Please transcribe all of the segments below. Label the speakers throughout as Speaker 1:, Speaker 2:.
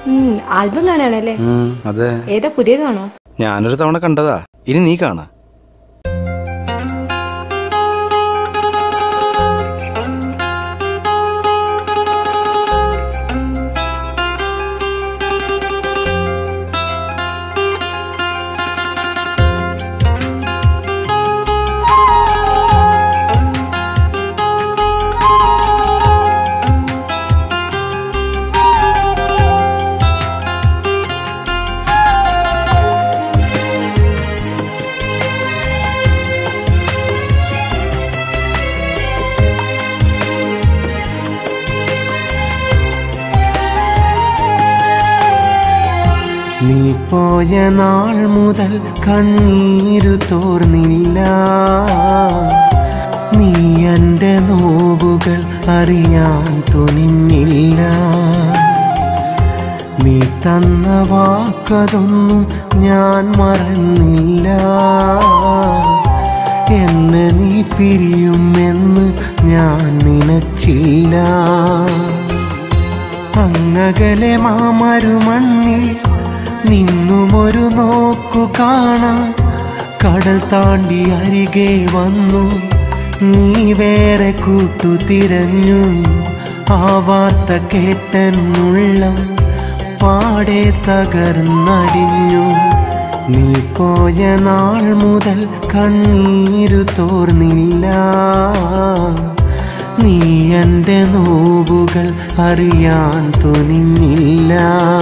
Speaker 1: ഉം, ആൽബം കാണാണല്ലേ
Speaker 2: ഉം, അതെ
Speaker 1: ഏതാ പുതിയതാണോ
Speaker 2: ഞാനൊരു തവണ കണ്ടതാ ഇനി നീ കാണാ
Speaker 3: നീ പോയ നാൾ മുതൽ കണ്ണീരു തോർന്നില്ല നീ എൻ്റെ നോവുകൾ അറിയാൻ തുനിഞ്ഞില്ല നീ തന്ന വാക്കതൊന്നും ഞാൻ മറന്നില്ല എന്നെ നീ പിരിയുമെന്ന് ഞാൻ നനച്ചില്ല അങ്ങകലെ മാമരുമണ്ണിൽ നിന്നുമൊരു നോക്കു കാണാൻ കടൽ താണ്ടി അരികെ വന്നു നീ വേറെ കൂട്ടു തിരഞ്ഞു ആ വാർത്ത കേട്ടെന്നുള്ളം പാടെ തകർന്നടിഞ്ഞു നീ പോയ നാൾ മുതൽ കണ്ണീരു തോർന്നില്ല നീ എൻ്റെ നോവുകൾ അറിയാൻ തുനിഞ്ഞില്ല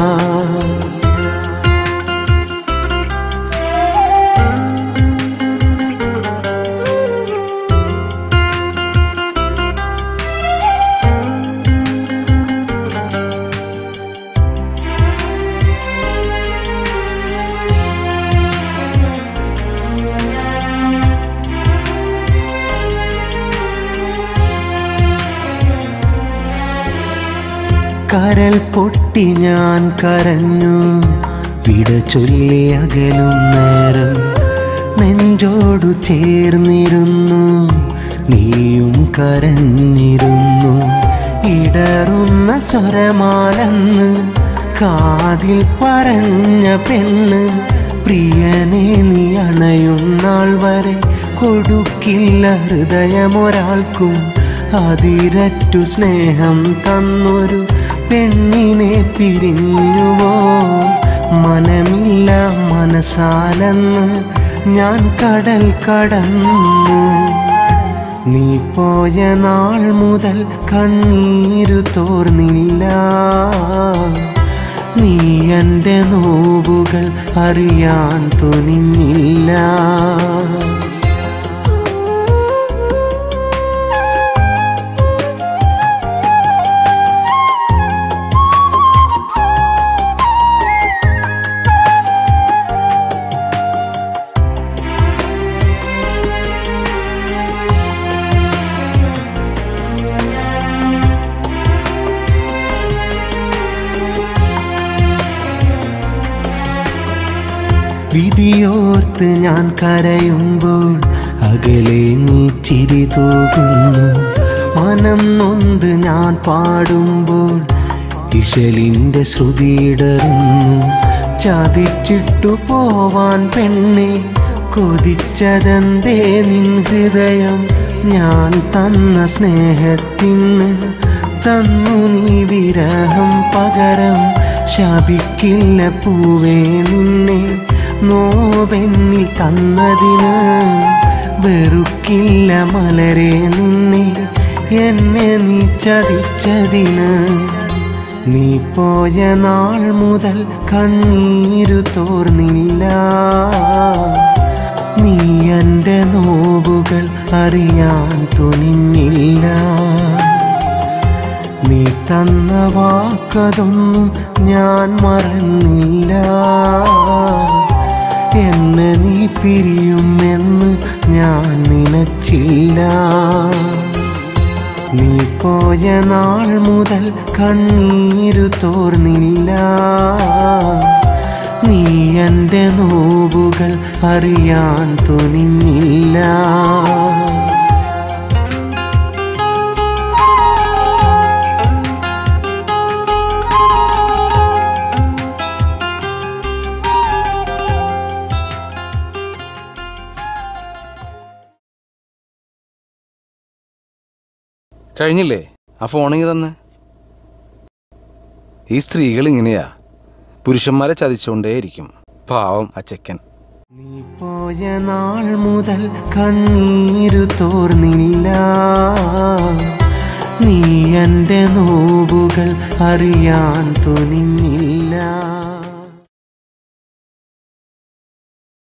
Speaker 3: കരൽ പൊട്ടി ഞാൻ കരഞ്ഞു വിട ചൊല്ലി അകലും നേരം നെഞ്ചോടു ചേർന്നിരുന്നു നീയും കരഞ്ഞിരുന്നു ഇടറുന്ന സ്വരമാലെന്ന് കാതിൽ പറഞ്ഞ പെണ്ണ് പ്രിയനെ നീ അണയുന്നാൾ വരെ കൊടുക്കില്ല ഹൃദയമൊരാൾക്കും അതിരറ്റു സ്നേഹം തന്നൊരു പെണ്ണിനെ പിരിഞ്ഞുവോ മനമില്ല മനസാലെന്ന് ഞാൻ കടൽ കടന്നു നീ പോയ നാൾ മുതൽ കണ്ണീരു തോർന്നില്ല നീ എൻ്റെ നോവുകൾ അറിയാൻ തുനിഞ്ഞില്ല വിധിയോർത്ത് ഞാൻ കരയുമ്പോൾ അകലെ നീ ചിരി തൂകുന്നു മനം നൊന്ത് ഞാൻ പാടുമ്പോൾ ഇശലിൻ്റെ ശ്രുതിയിടറുന്നു ചതിച്ചിട്ടു പോവാൻ പെണ്ണെ കൊതിച്ചതെന്തേ നിൻ ഹൃദയം ഞാൻ തന്ന സ്നേഹത്തിന് തന്നു നീ വിരഹം പകരം ശപിക്കില്ല പൂവേ നിന്നെ നോവെന്നിൽ തന്നതിന് വെറുക്കില്ല മലരെ നിന്നെ എന്നെ നീ ചതിച്ചതിന് നീ പോയ നാൾ മുതൽ കണ്ണീരു തോർന്നില്ല നീ എൻ്റെ നോവുകൾ അറിയാൻ തുനിഞ്ഞില്ല നീ തന്ന വാക്കതൊന്നും ഞാൻ മറന്നില്ല എന്നെ നീ പിരിയുമെന്ന് ഞാൻ നനച്ചില്ല നീ പോയ നാൾ മുതൽ കണ്ണീരു തോർന്നില്ല നീ എൻ്റെ നോവുകൾ അറിയാൻ തുനിഞ്ഞില്ല
Speaker 2: കഴിഞ്ഞില്ലേ ആ ഫോണിങ് തന്നെ ഈ സ്ത്രീകൾ ഇങ്ങനെയാ പുരുഷന്മാരെ ചതിച്ചുകൊണ്ടേയിരിക്കും പാവം ആ ചെക്കൻ
Speaker 3: നീ പോയ നാൾ മുതൽ കണ്ണീരു തോർന്നില്ല നീ എൻ്റെ നോവുകൾ അറിയാൻ തുനിഞ്ഞില്ല